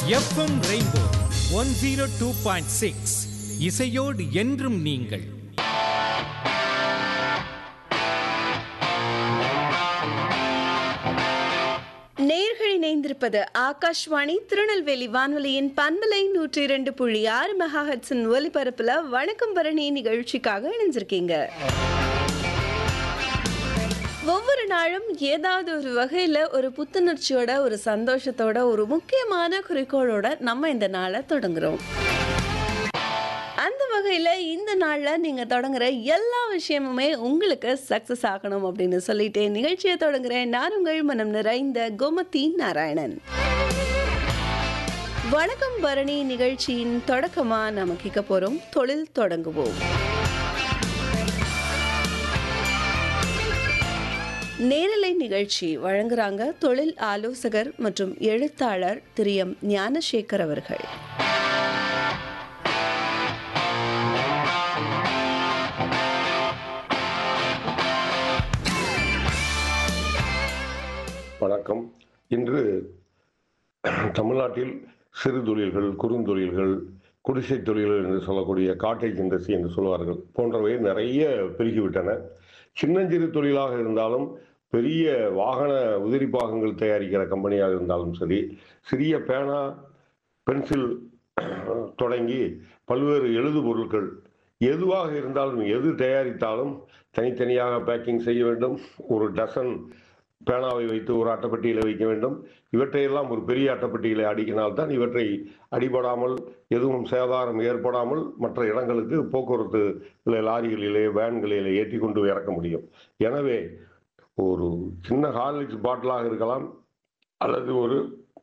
FM rainbow one zero two point six இசையோடு என்றும் நீங்கள் நேர்கள் இணைந்திருப்பது ஆகாஷ்வாணி திருநெல்வேலி வானொலியின் பண்பலை நூற்றி இரண்டு புள்ளி ஆறு மெகாஹட்ஸின் ஒலிபரப்புல வணக்கம் பரணி நிகழ்ச்சிக்காக இணைஞ்சிருக்கீங்க ஒவ்வொரு நாளும் ஏதாவது ஒரு வகையில் ஒரு புத்துணர்ச்சியோட ஒரு சந்தோஷத்தோட ஒரு முக்கியமான குறிக்கோளோட நம்ம இந்த நாளை தொடங்குறோம் அந்த வகையில் இந்த நாளில் நீங்கள் தொடங்குற எல்லா விஷயமுமே உங்களுக்கு சக்ஸஸ் ஆகணும் அப்படின்னு சொல்லிட்டு நிகழ்ச்சியை தொடங்குறேன் நான் உங்கள் மனம் நிறைந்த கோமதி நாராயணன் வணக்கம் பரணி நிகழ்ச்சியின் தொடக்கமாக நம்ம கேட்க போகிறோம் தொழில் தொடங்குவோம் நேரலை நிகழ்ச்சி வழங்குறாங்க தொழில் ஆலோசகர் மற்றும் எழுத்தாளர் திரு எம் ஞானசேகர் அவர்கள் வணக்கம் இன்று தமிழ்நாட்டில் சிறு தொழில்கள் குறுந்தொழில்கள் குடிசை தொழில்கள் என்று சொல்லக்கூடிய காட்டேஜ் இண்டஸ்ட்ரி என்று சொல்வார்கள் போன்றவை நிறைய பெருகிவிட்டன சின்னஞ்சிறு தொழிலாக இருந்தாலும் பெரிய வாகன உதிரி பாகங்கள் தயாரிக்கிற கம்பெனியாக இருந்தாலும் சரி சிறிய பேனா பென்சில் தொடங்கி பல்வேறு எழுது பொருட்கள் எதுவாக இருந்தாலும் எது தயாரித்தாலும் தனித்தனியாக பேக்கிங் செய்ய வேண்டும் ஒரு டசன் பேனாவை வைத்து ஒரு அட்டைப்பெட்டியில் வைக்க வேண்டும் இவற்றையெல்லாம் ஒரு பெரிய அட்டைப்பெட்டியில் அடிக்கினால்தான் இவற்றை அடிபடாமல் எதுவும் சேதாரம் ஏற்படாமல் மற்ற இடங்களுக்கு போக்குவரத்து இல்லை லாரிகளிலே வேன்களிலே ஏற்றி கொண்டு இறக்க முடியும் எனவே ஒரு சின்ன ஹார்லிக்ஸ் பாட்டிலாக இருக்கலாம் அல்லது ஒரு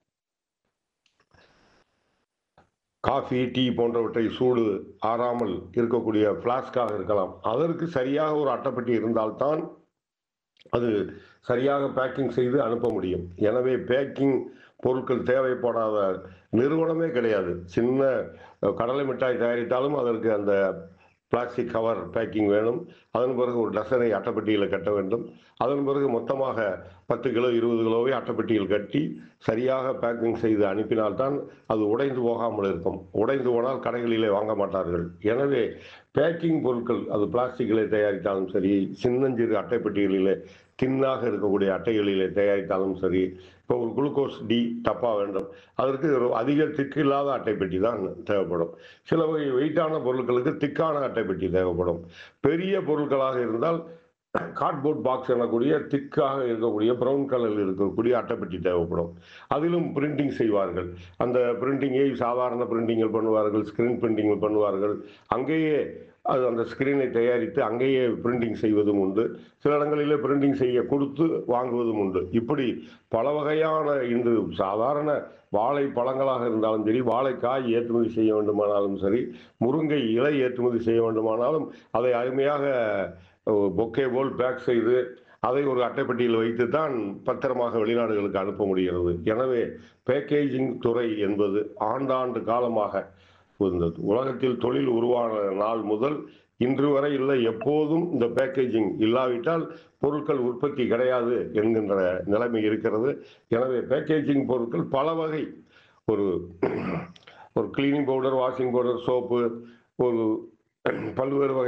காஃபி டீ போன்றவற்றை சூடு ஆறாமல் இருக்கக்கூடிய ஃப்ளாஸ்காக இருக்கலாம் அதற்கு சரியாக ஒரு அட்டைப்பெட்டி இருந்தால்தான் அது சரியாக பேக்கிங் செய்து அனுப்ப முடியும் எனவே பேக்கிங் பொருட்கள் தேவைப்படாத நிறுவனமே கிடையாது சின்ன அஹ், கடலை மிட்டாய் தயாரித்தாலும் அதற்கு அந்த பிளாஸ்டிக் கவர் பேக்கிங் வேணும் அதன் பிறகு ஒரு டசனை அட்டைப்பெட்டியில் கட்ட வேண்டும் அதன் பிறகு மொத்தமாக பத்து கிலோ இருபது கிலோவை அட்டைப்பெட்டியில் கட்டி சரியாக பேக்கிங் செய்து அனுப்பினால்தான் அது உடைந்து போகாமல் இருக்கும் உடைந்து போனால் கடைகளிலே வாங்க மாட்டார்கள் எனவே பேக்கிங் பொருட்கள் அது பிளாஸ்டிக்கிலே தயாரித்தாலும் சரி சின்னஞ்சிறு அட்டைப்பெட்டிகளிலே தின்னாக இருக்கக்கூடிய அட்டைகளிலே தயாரித்தாலும் சரி இப்போ ஒரு குளுக்கோஸ் டி டப்பா வேண்டும் அதற்கு ஒரு அதிக திக்கு இல்லாத அட்டைப்பெட்டி தான் தேவைப்படும் சில வகை வெயிட்டான பொருட்களுக்கு திக்கான அட்டைப்பெட்டி தேவைப்படும் பெரிய பொருட்களாக இருந்தால் கார்ட்போர்ட் பாக்ஸ் எனக்கூடிய திக்காக இருக்கக்கூடிய ப்ரௌன் கலரில் இருக்கக்கூடிய அட்டைப்பெட்டி தேவைப்படும் அதிலும் பிரிண்டிங் செய்வார்கள் அந்த பிரிண்டிங்கை சாதாரண பிரிண்டிங்கள் பண்ணுவார்கள் ஸ்கிரீன் பிரிண்டிங்கள் பண்ணுவார்கள் அங்கேயே அது அந்த ஸ்கிரீனை தயாரித்து அங்கேயே பிரிண்டிங் செய்வதும் உண்டு சில இடங்களிலே பிரிண்டிங் செய்ய கொடுத்து வாங்குவதும் உண்டு இப்படி பல வகையான இன்று சாதாரண வாழை பழங்களாக இருந்தாலும் சரி வாழைக்காய் ஏற்றுமதி செய்ய வேண்டுமானாலும் சரி முருங்கை இலை ஏற்றுமதி செய்ய வேண்டுமானாலும் அதை அருமையாக பொக்கே போல் பேக் செய்து அதை ஒரு அட்டைப்பெட்டியில் வைத்து தான் பத்திரமாக வெளிநாடுகளுக்கு அனுப்ப முடிகிறது எனவே பேக்கேஜிங் துறை என்பது ஆண்டாண்டு காலமாக இந்த உலகத்தில் தொழில் உருவான நாள் முதல் இன்று வரை இல்லை எப்போதும் இந்த பேக்கேஜிங் இல்லாவிட்டால் பொருட்கள் உற்பத்தி கிடையாது என்கின்ற நிலைமை இருக்கிறது எனவே பேக்கேஜிங் பொருட்கள் பல வகை ஒரு ஒரு cleaning powder washing powder soap ஒரு பல்வேறு வகை